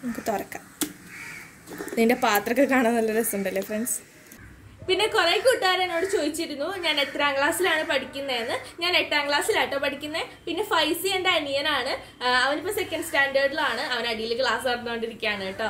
നമുക്ക് തുറക്കാം ഇതിൻ്റെ പാത്രമൊക്കെ കാണാൻ നല്ല രസമുണ്ടല്ലേ ഫ്രണ്ട്സ് പിന്നെ കുറെ കൂട്ടുകാർ എന്നോട് ചോദിച്ചിരുന്നു ഞാൻ എത്രാം ക്ലാസ്സിലാണ് പഠിക്കുന്നതെന്ന് ഞാൻ എട്ടാം ക്ലാസ്സിലാട്ടോ പഠിക്കുന്നത് പിന്നെ ഫൈസി എൻ്റെ അനിയനാണ് ആ, അവനിപ്പോ സെക്കൻഡ് സ്റ്റാൻഡേർഡിലാണ് അവൻ അടിയിൽ ക്ലാസ് നടന്നുകൊണ്ടിരിക്കുകയാണ് കേട്ടോ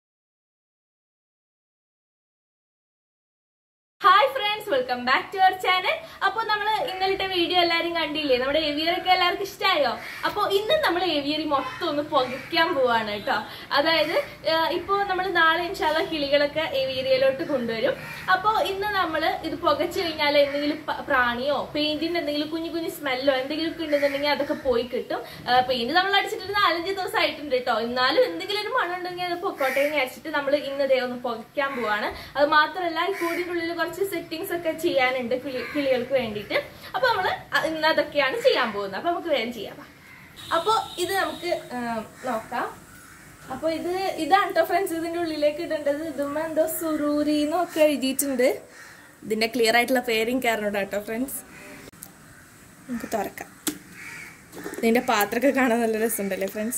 hi friends welcome back to our channel അപ്പോൾ നമ്മൾ ഇന്നലത്തെ വീഡിയോ എല്ലാവരും കണ്ടില്ലേ നമ്മുടെ ഏവിയർ ഒക്കെ എല്ലാവർക്കും ഇഷ്ടമായോ അപ്പോൾ ഇന്ന് നമ്മൾ ഏവിയറി മൊത്തം ഒന്ന് പുകയ്ക്കാൻ പോവാണ് കേട്ടോ അതായത് ഇപ്പോൾ നമ്മൾ നാളെ ഇൻഷാല്ല കിളികളൊക്കെ ഏവിയറിയിലോട്ട് കൊണ്ടുവരും അപ്പോൾ ഇന്ന് നമ്മൾ ഇത് പുകച്ചു കഴിഞ്ഞാൽ എന്തെങ്കിലും പ- പ്രാണിയോ പെയിന്റിന്റെ എന്തെങ്കിലും കുഞ്ഞു കുഞ്ഞു സ്മെല്ലോ എന്തെങ്കിലും ഒക്കെ ഉണ്ടെന്നുണ്ടെങ്കിൽ അതൊക്കെ പോയി കിട്ടും പെയിന്റ് നമ്മൾ അടിച്ചിട്ട് ഒരു നാലഞ്ച് ദിവസം ആയിട്ടുണ്ട് കേട്ടോ എന്നാലും എന്തെങ്കിലും ഒരു മണം ഉണ്ടെങ്കിൽ അത് പൊക്കോട്ടെ എന്ന് വിചാരിച്ചിട്ട് നമ്മൾ ഇന്ന് ദേ ഒന്ന് പുകയ്ക്കാൻ പോവാണ് അത് മാത്രമല്ല ഈ കൂടിൻ്റെ ഉള്ളിൽ കുറച്ച് സെറ്റിങ്സ് ഒക്കെ ചെയ്യാനുണ്ട് കിളി കിളികൾക്ക് വേണ്ടിയിട്ട് അപ്പൊ നമ്മൾ ഇന്ന് അതൊക്കെയാണ് ചെയ്യാൻ പോകുന്നത് അപ്പൊ നമുക്ക് വേഗം ചെയ്യാം അപ്പൊ ഇത് നമുക്ക് ആ, നോക്കാം അപ്പൊ ഇത് ഇതാണ് കേട്ടോ ഫ്രണ്ട്സ് ഇതിന്റെ ഉള്ളിലേക്ക് ഇടേണ്ടത് ഇതുമ്മ എന്തോ സുറൂരി എന്നൊക്കെ എഴുതിയിട്ടുണ്ട് ഇതിന്റെ ക്ലിയർ ആയിട്ടുള്ള പേരും കയറണോട്ടോ കേട്ടോ ഫ്രണ്ട്സ് നമുക്ക് തുറക്കാം ഇതിന്റെ പാത്രമൊക്കെ കാണാൻ നല്ല രസമുണ്ടല്ലേ ഫ്രണ്ട്സ്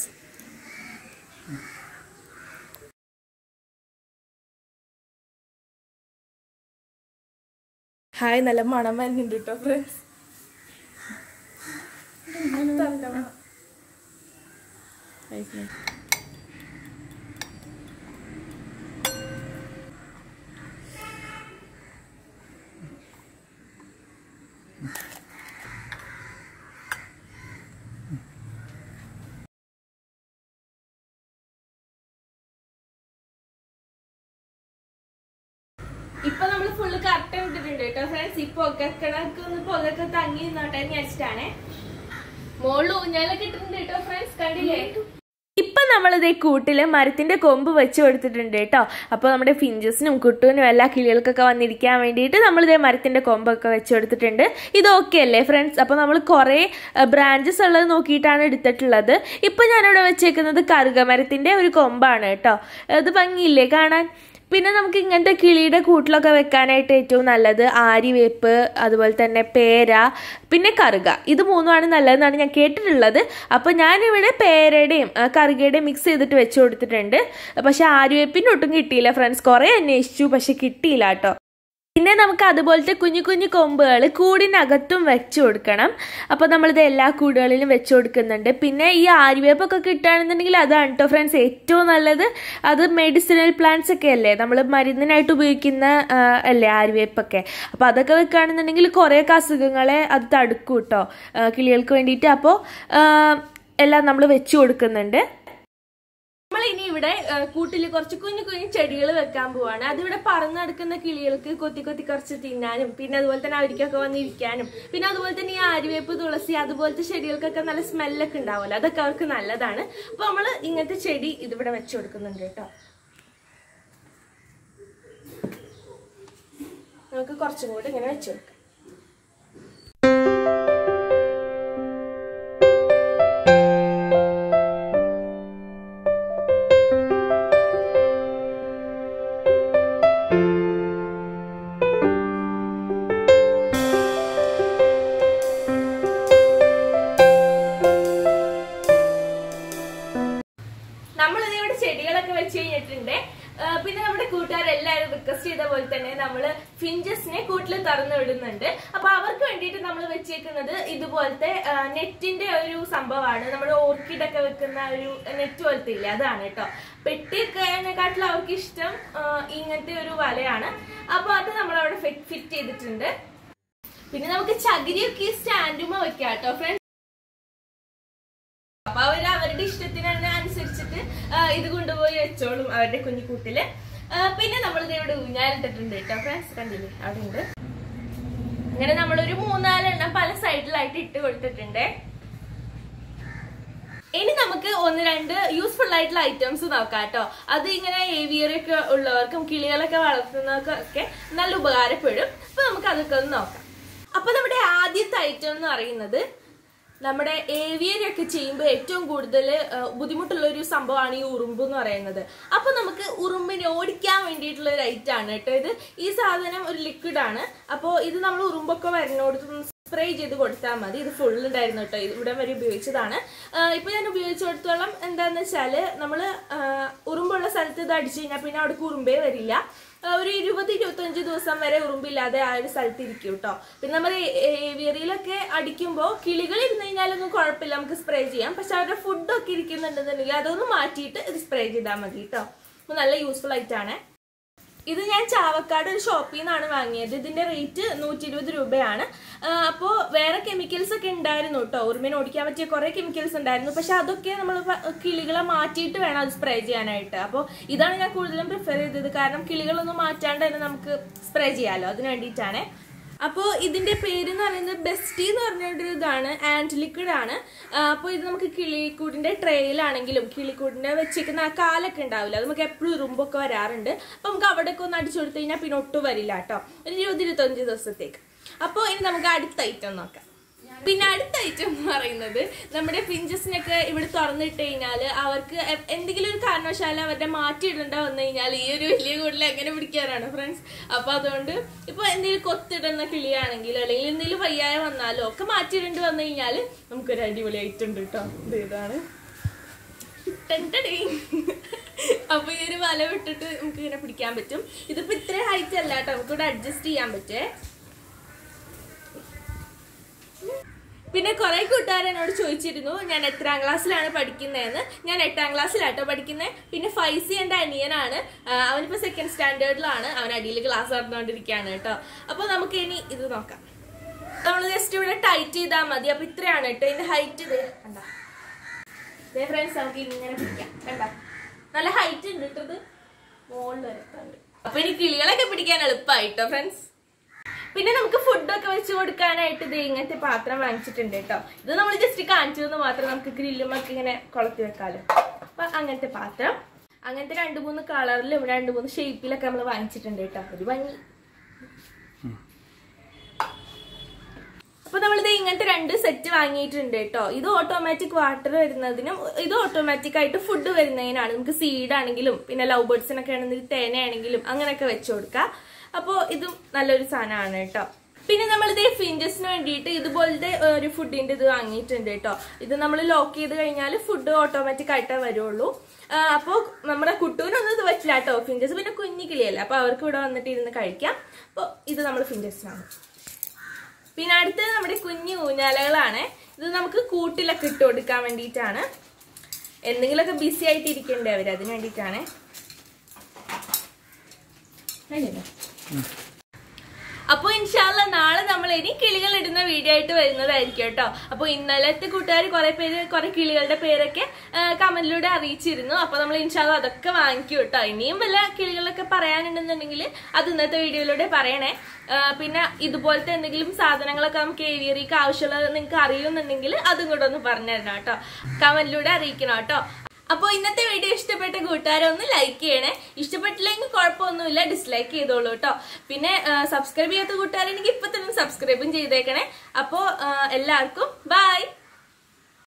ഹായ് നല്ല മണം വരുന്നുണ്ട് കേട്ടോ ഫ്രണ്ട്സ് ഇപ്പൊ നമ്മൾ ഫുള്ള് കറക്റ്റ് ഇട്ടിട്ടുണ്ട് കേട്ടോ ഫ്രണ്ട്സ് ഈ പുകക്കണക്ക് ഒന്ന് പുകക്കെ തങ്ങി നിന്നോട്ടെ എന്ന് വിചാരിച്ചിട്ടാണേ മോളിൽ ഊഞ്ഞാലൊക്കെ ഇട്ടിട്ടുണ്ട് കേട്ടോ ഫ്രണ്ട്സ് കണ്ടില്ലേ ഇപ്പൊ നമ്മളിതേ കൂട്ടില് മരത്തിന്റെ കൊമ്പ് വെച്ച് കൊടുത്തിട്ടുണ്ട് കേട്ടോ അപ്പോൾ നമ്മുടെ ഫിഞ്ചസിനും കുട്ടുവിനും എല്ലാ കിളികൾക്കൊക്കെ വന്നിരിക്കാൻ വേണ്ടിയിട്ട് നമ്മളിതേ മരത്തിന്റെ കൊമ്പൊക്കെ വെച്ച് കൊടുത്തിട്ടുണ്ട് ഇത് ഓക്കെ അല്ലേ ഫ്രണ്ട്സ് അപ്പോൾ നമ്മൾ കുറേ ബ്രാഞ്ചസ് ഉള്ളത് നോക്കിയിട്ടാണ് എടുത്തിട്ടുള്ളത് ഇപ്പൊ ഞാനിവിടെ വെച്ചേക്കുന്നത് കറുകമരത്തിന്റെ ഒരു കൊമ്പാണ് കേട്ടോ ഇത് ഭംഗിയില്ലേ കാണാൻ പിന്നെ നമുക്ക് ഇങ്ങനത്തെ കിളിയുടെ കൂട്ടിലൊക്കെ വെക്കാനായിട്ട് ഏറ്റവും നല്ലത് ആര്യവേപ്പ് അതുപോലെ തന്നെ പേര പിന്നെ കറുക ഇത് മൂന്നുമാണ് നല്ലതെന്നാണ് ഞാൻ കേട്ടിട്ടുള്ളത് അപ്പോൾ ഞാനിവിടെ പേരയുടെയും ആ, കറുകയുടെയും മിക്സ് ചെയ്തിട്ട് വെച്ച് കൊടുത്തിട്ടുണ്ട് പക്ഷെ ആര്യവേപ്പിൻ്റെ ഒട്ടും കിട്ടിയില്ല ഫ്രണ്ട്സ് കുറേ അന്വേഷിച്ചു പക്ഷെ കിട്ടിയില്ല കേട്ടോ പിന്നെ നമുക്ക് അതുപോലത്തെ കുഞ്ഞു കുഞ്ഞു കൊമ്പുകൾ കൂടിനകത്തും വെച്ച് കൊടുക്കണം അപ്പോൾ നമ്മളിത് എല്ലാ കൂടുകളിലും വെച്ച് കൊടുക്കുന്നുണ്ട് പിന്നെ ഈ ആര്യവേപ്പൊക്കെ കിട്ടുകയാണെന്നുണ്ടെങ്കിൽ അതാണ് കേട്ടോ ഫ്രണ്ട്സ് ഏറ്റവും നല്ലത് അത് മെഡിസിനൽ പ്ലാന്റ്സ് ഒക്കെ അല്ലേ നമ്മൾ മരുന്നിനായിട്ട് ഉപയോഗിക്കുന്ന ആ, അല്ലേ ആര്യവേപ്പൊക്കെ അപ്പോൾ അതൊക്കെ വെക്കുകയാണെന്നുണ്ടെങ്കിൽ കുറേയൊക്കെ അസുഖങ്ങളെ അത് തടുക്കും കേട്ടോ ആ, കിളികൾക്ക് വേണ്ടിയിട്ട് അപ്പോൾ എല്ലാം നമ്മൾ വെച്ച് കൊടുക്കുന്നുണ്ട് നമ്മൾ ഇനി ഇവിടെ കൂട്ടിൽ കുറച്ച് കുഞ്ഞു കുഞ്ഞു ചെടികൾ വെക്കാൻ പോവാണ് അതിവിടെ പറന്ന് നടക്കുന്ന കിളികൾക്ക് കൊത്തി കൊത്തി കുറച്ച് തിന്നാനും പിന്നെ അതുപോലെ തന്നെ അവർക്കൊക്കെ വന്നിരിക്കാനും പിന്നെ അതുപോലെ തന്നെ ഈ ആര്യവേപ്പ് തുളസി അതുപോലത്തെ ചെടികൾക്കൊക്കെ നല്ല സ്മെല്ലൊക്കെ ഉണ്ടാവുമല്ലോ അതൊക്കെ അവർക്ക് നല്ലതാണ് അപ്പൊ നമ്മൾ ഇങ്ങനത്തെ ചെടി ഇതിവിടെ വെച്ചു കൊടുക്കുന്നുണ്ട് കേട്ടോ നമുക്ക് കുറച്ചും കൂടി ഇങ്ങനെ വെച്ചു കൊടുക്കാം നമ്മളിത് ഇവിടെ ചെടികളൊക്കെ വെച്ച് കഴിഞ്ഞിട്ടുണ്ട് ആ, പിന്നെ നമ്മുടെ കൂട്ടുകാരെല്ലാവരും റിക്വസ്റ്റ് ചെയ്ത പോലെ തന്നെ നമ്മൾ ഫിഞ്ചസിനെ കൂട്ടിൽ തുറന്നു വിടുന്നുണ്ട് അപ്പൊ അവർക്ക് വേണ്ടിയിട്ട് നമ്മൾ വെച്ചേക്കുന്നത് ഇതുപോലത്തെ ആ, നെറ്റിന്റെ ഒരു സംഭവമാണ് നമ്മുടെ ഓർക്കിഡ് ഒക്കെ വെക്കുന്ന ഒരു നെറ്റ് പോലത്തെ ഇല്ലേ അതാണ് കേട്ടോ പെട്ടിയൊക്കെക്കാട്ടിലും അവർക്ക് ഇഷ്ടം ആ, ഇങ്ങനത്തെ ഒരു വലയാണ് അപ്പൊ അത് നമ്മൾ അവിടെ ഫിറ്റ് ചെയ്തിട്ടുണ്ട് പിന്നെ നമുക്ക് ചകിരിയൊക്കെ ഈ സ്റ്റാൻഡുമ വെക്കാം കേട്ടോ ഫ്രണ്ട്സ് അപ്പൊ അവര് അവരുടെ ഇഷ്ടത്തിനാണ് അനുസരിച്ചിട്ട് ആ, ഇത് കൊണ്ടുപോയി വെച്ചോളും അവരുടെ കുഞ്ഞിക്കൂട്ടില് ആ, പിന്നെ നമ്മൾ ഇവിടെ ഊഞ്ഞാലിട്ടിട്ടുണ്ട് കേട്ടോ ഫ്രണ്ട്സ് കണ്ടില്ലേ അവിടെ ഉണ്ട് അങ്ങനെ നമ്മളൊരു മൂന്നാലെണ്ണം പല സൈഡിലായിട്ട് ഇട്ട് കൊടുത്തിട്ടുണ്ട് ഇനി നമുക്ക് ഒന്ന് രണ്ട് യൂസ്ഫുൾ ആയിട്ടുള്ള ഐറ്റംസ് നോക്കാം കേട്ടോ അത് ഇങ്ങനെ ഏവിയറൊക്കെ ഉള്ളവർക്കും കിളികളൊക്കെ വളർത്തുന്നവർക്കൊക്കെ നല്ല ഉപകാരപ്പെടും അപ്പൊ നമുക്ക് അതൊക്കെ ഒന്ന് നോക്കാം അപ്പൊ നമ്മുടെ ആദ്യത്തെ ഐറ്റം എന്ന് പറയുന്നത് നമ്മുടെ ഏവിയറൊക്കെ ചെയ്യുമ്പോൾ ഏറ്റവും കൂടുതൽ ബുദ്ധിമുട്ടുള്ള ഒരു സംഭവമാണ് ഈ ഉറുമ്പ് എന്ന് പറയുന്നത് അപ്പൊ നമുക്ക് ഉറുമ്പിനെ ഓടിക്കാൻ വേണ്ടിയിട്ടുള്ള ഒരു ഐറ്റം ആണ് കേട്ടോ ഇത് ഈ സാധനം ഒരു ലിക്വിഡ് ആണ് അപ്പോൾ ഇത് നമ്മൾ ഉറുമ്പൊക്കെ വരുന്നോടത്ത് സ്പ്രേ ചെയ്ത് കൊടുത്താൽ മതി ഇത് ഫുൾ ഉണ്ടായിരുന്നു കേട്ടോ ഇത് ഇവിടെ വരെ ഉപയോഗിച്ചതാണ് ആ, ഇപ്പൊ ഞാൻ ഉപയോഗിച്ചിടത്തോളം എന്താന്ന് വെച്ചാല് നമ്മള് ആ, ഉറുമ്പുള്ള സ്ഥലത്ത് ഇത് അടിച്ചു കഴിഞ്ഞാൽ പിന്നെ അവിടെ ഉറുമ്പേ വരില്ല ആ, ഒരു ഇരുപത് ഇരുപത്തഞ്ച് ദിവസം വരെ ഉറുമ്പില്ലാതെ ആ ഒരു സ്ഥലത്ത് ഇരിക്കും കേട്ടോ പിന്നെ നമ്മൾ ഏവിയറിയിലൊക്കെ അടിക്കുമ്പോൾ കിളികൾ ഇരുന്ന് കഴിഞ്ഞാലൊന്നും കുഴപ്പമില്ല നമുക്ക് സ്പ്രേ ചെയ്യാം പക്ഷെ അവരുടെ ഫുഡൊക്കെ ഇരിക്കുന്നുണ്ടെന്നുണ്ടെങ്കിൽ അതൊന്ന് മാറ്റിയിട്ട് ഇത് സ്പ്രേ ചെയ്താൽ മതി കേട്ടോ അപ്പൊ നല്ല യൂസ്ഫുൾ ആയിട്ടാണ് ഇത് ഞാൻ ചാവക്കാട് ഒരു ഷോപ്പിൽ നിന്നാണ് വാങ്ങിയത് ഇതിന്റെ റേറ്റ് നൂറ്റി ഇരുപത് രൂപയാണ് അപ്പോൾ വേറെ കെമിക്കൽസ് ഒക്കെ ഉണ്ടായിരുന്നു കേട്ടോ ഉറുമിനെ ഓടിക്കാൻ പറ്റിയ കുറെ കെമിക്കൽസ് ഉണ്ടായിരുന്നു പക്ഷെ അതൊക്കെ നമ്മൾ കിളികളെ മാറ്റിയിട്ട് വേണം അത് സ്പ്രേ ചെയ്യാനായിട്ട് അപ്പോൾ ഇതാണ് ഞാൻ കൂടുതലും പ്രിഫർ ചെയ്തത് കാരണം കിളികളൊന്നും മാറ്റാണ്ട് തന്നെ നമുക്ക് സ്പ്രേ ചെയ്യാമല്ലോ അതിന് വേണ്ടിയിട്ടാണ് അപ്പോൾ ഇതിന്റെ പേര് എന്ന് പറയുന്നത് ബെസ്റ്റി എന്ന് പറഞ്ഞൊരു ഇതാണ് ആൻഡ് ലിക്വിഡ് ആണ് അപ്പോൾ ഇത് നമുക്ക് കിളിക്കൂടിന്റെ ട്രേയിലാണെങ്കിലും കിളിക്കൂടിന്റെ വെച്ചിരിക്കുന്ന ആ കാലൊക്കെ ഉണ്ടാവില്ല അത് നമുക്ക് എപ്പോഴും ഉറുമ്പൊക്കെ വരാറുണ്ട് അപ്പോൾ നമുക്ക് അവിടെയൊക്കെ ഒന്ന് അടിച്ചു കൊടുത്തു കഴിഞ്ഞാൽ പിന്നെ ഒട്ടും വരില്ല കേട്ടോ ഒരു ഇരുപത് ഇരുപത്തഞ്ച് ദിവസത്തേക്ക് അപ്പോൾ ഇനി നമുക്ക് അടുത്ത ഐറ്റം നോക്കാം പിന്നെ അടുത്ത ഐറ്റം എന്ന് പറയുന്നത് നമ്മുടെ പിഞ്ചസിനൊക്കെ ഇവിടെ തുറന്നിട്ട് കഴിഞ്ഞാൽ അവർക്ക് എ- എന്തെങ്കിലും ഒരു കാരണവശാൽ അവരുടെ മാറ്റിയിടേണ്ട വന്നു കഴിഞ്ഞാൽ ഈ ഒരു വലിയ കൂടുതൽ എങ്ങനെ പിടിക്കാനാണ് ഫ്രണ്ട്സ് അപ്പൊ അതുകൊണ്ട് ഇപ്പൊ എന്തെങ്കിലും കൊത്തിടുന്ന കിളിയാണെങ്കിലോ അല്ലെങ്കിൽ എന്തെങ്കിലും വയ്യായ വന്നാലോ ഒക്കെ മാറ്റിയിടേണ്ടി വന്നു കഴിഞ്ഞാൽ നമുക്കൊരു അടിപൊളി ഐറ്റം ഉണ്ട് കേട്ടോ ഇത് ഇതാണ് ടെൻറ്റടേ. അപ്പൊ ഈ ഒരു വല വിട്ടിട്ട് നമുക്ക് ഇങ്ങനെ പിടിക്കാൻ പറ്റും ഇതിപ്പോ ഇത്ര ഹൈറ്റ് അല്ല കേട്ടോ നമുക്ക് ഇവിടെ അഡ്ജസ്റ്റ് ചെയ്യാൻ പറ്റേ പിന്നെ കുറെ കൂട്ടുകാർ എന്നോട് ചോദിച്ചിരുന്നു ഞാൻ എത്രാം ക്ലാസ്സിലാണ് പഠിക്കുന്നതെന്ന് ഞാൻ എട്ടാം ക്ലാസ്സിലാട്ടോ പഠിക്കുന്നത് പിന്നെ ഫൈസി എൻ്റെ അനിയനാണ് ആ, അവനിപ്പോ സെക്കൻഡ് സ്റ്റാൻഡേർഡിലാണ് അവൻ അടിയിൽ ക്ലാസ് നടന്നുകൊണ്ടിരിക്കുകയാണ് കേട്ടോ അപ്പൊ നമുക്ക് ഇനി ഇത് നോക്കാം നമ്മൾ ജസ്റ്റ് ഇവിടെ ടൈറ്റ് ചെയ്താൽ മതി അപ്പൊ ഇത്രയാണ് കേട്ടോ ഇതിന്റെ ഹൈറ്റ് ഇത് കണ്ടാ ഫ്രണ്ട്സ് നമുക്ക് ഇങ്ങനെ പിടിക്കാം കണ്ട നല്ല ഹൈറ്റ് ഉണ്ട് കേട്ടോ ഇത് മുകളിൽ വരത്തുണ്ട് അപ്പൊ ഇനി കിളികളൊക്കെ പിടിക്കാൻ എളുപ്പമായിട്ടോ ഫ്രണ്ട്സ് പിന്നെ നമുക്ക് ഫുഡൊക്കെ വെച്ച് കൊടുക്കാനായിട്ട് ഇത് ഇങ്ങനത്തെ പാത്രം വാങ്ങിച്ചിട്ടുണ്ട് കേട്ടോ ഇത് നമ്മൾ ജസ്റ്റ് കാണിച്ചതെന്ന് മാത്രം നമുക്ക് ഗ്രില്ലുമൊക്കെ ഇങ്ങനെ കൊളത്തി വെക്കാലോ അപ്പൊ അങ്ങനത്തെ പാത്രം അങ്ങനത്തെ രണ്ട് മൂന്ന് കളറിലും രണ്ട് മൂന്ന് ഷേപ്പിലൊക്കെ നമ്മൾ വാങ്ങിച്ചിട്ടുണ്ട് കേട്ടോ ഒരു ഭംഗി അപ്പൊ നമ്മളിത് ഇങ്ങനത്തെ രണ്ട് സെറ്റ് വാങ്ങിയിട്ടുണ്ട് കേട്ടോ ഇത് ഓട്ടോമാറ്റിക് വാട്ടർ വരുന്നതിനും ഇത് ഓട്ടോമാറ്റിക് ആയിട്ട് ഫുഡ് വരുന്നതിനാണ് നമുക്ക് സീഡ് ആണെങ്കിലും പിന്നെ ലവ് ബേർഡ്സിനൊക്കെ ആണെങ്കിൽ തേനയാണെങ്കിലും അങ്ങനെയൊക്കെ വെച്ചു കൊടുക്കാം അപ്പോൾ ഇതും നല്ലൊരു സാധനമാണ് കേട്ടോ പിന്നെ നമ്മളിത് ഫിഞ്ചസിന് വേണ്ടിയിട്ട് ഇതുപോലത്തെ ഒരു ഫുഡിന്റെ ഇത് വാങ്ങിയിട്ടുണ്ട് കേട്ടോ ഇത് നമ്മൾ ലോക്ക് ചെയ്ത് കഴിഞ്ഞാൽ ഫുഡ് ഓട്ടോമാറ്റിക് ആയിട്ടേ വരുള്ളൂ അപ്പോൾ നമ്മുടെ കുട്ടൂനൊന്നും ഇത് പറ്റില്ല കേട്ടോ ഫിഞ്ചസ് പിന്നെ കുഞ്ഞു കിളിയല്ലേ അപ്പോൾ അവർക്ക് ഇവിടെ വന്നിട്ട് ഇരുന്ന് കഴിക്കാം അപ്പോൾ ഇത് നമ്മൾ ഫിഞ്ചസിനാണ് പിന്നെ അടുത്തത് നമ്മുടെ കുഞ്ഞു ഊഞ്ഞാലകളാണ് ഇത് നമുക്ക് കൂട്ടിലൊക്കെ ഇട്ട് കൊടുക്കാൻ വേണ്ടിയിട്ടാണ് എന്തെങ്കിലുമൊക്കെ ബിസി ആയിട്ട് ഇരിക്കണ്ടേ അവർ അതിന് വേണ്ടിയിട്ടാണ് അപ്പൊ ഇൻഷാല്ല നാളെ നമ്മൾ ഇനി കിളികൾ ഇടുന്ന വീഡിയോ ആയിട്ട് വരുന്നതായിരിക്കും കേട്ടോ അപ്പൊ ഇന്നലത്തെ കൂട്ടുകാർ കുറെ പേര് കുറെ കിളികളുടെ പേരൊക്കെ കമന്റിലൂടെ അറിയിച്ചിരുന്നു അപ്പൊ നമ്മൾ ഇൻഷാല്ല അതൊക്കെ വാങ്ങിക്കും കേട്ടോ ഇനിയും വല്ല കിളികളൊക്കെ പറയാനുണ്ടെന്നുണ്ടെങ്കിൽ അത് ഇന്നത്തെ വീഡിയോയിലൂടെ പറയണേ ആ, പിന്നെ ഇതുപോലത്തെ എന്തെങ്കിലും സാധനങ്ങളൊക്കെ നമുക്ക് ഏരിയറിക്ക് ആവശ്യമുള്ളത് നിങ്ങൾക്ക് അറിയുന്നുണ്ടെങ്കിൽ അതും കൂടെ ഒന്ന് പറഞ്ഞു തരണം കേട്ടോ കമന്റിലൂടെ അറിയിക്കണം കേട്ടോ അപ്പോൾ ഇന്നത്തെ വീഡിയോ ഇഷ്ടപ്പെട്ട കൂട്ടുകാരെ ഒന്ന് ലൈക്ക് ചെയ്യണേ ഇഷ്ടപ്പെട്ടില്ലെങ്കിൽ കുഴപ്പമൊന്നുമില്ല ഡിസ്ലൈക്ക് ചെയ്തോളൂ കേട്ടോ പിന്നെ സബ്സ്ക്രൈബ് ചെയ്യാത്ത കൂട്ടുകാരെനിക്ക് ഇപ്പൊ തന്നെ സബ്സ്ക്രൈബും ചെയ്തേക്കണേ അപ്പോൾ എല്ലാവർക്കും ബൈ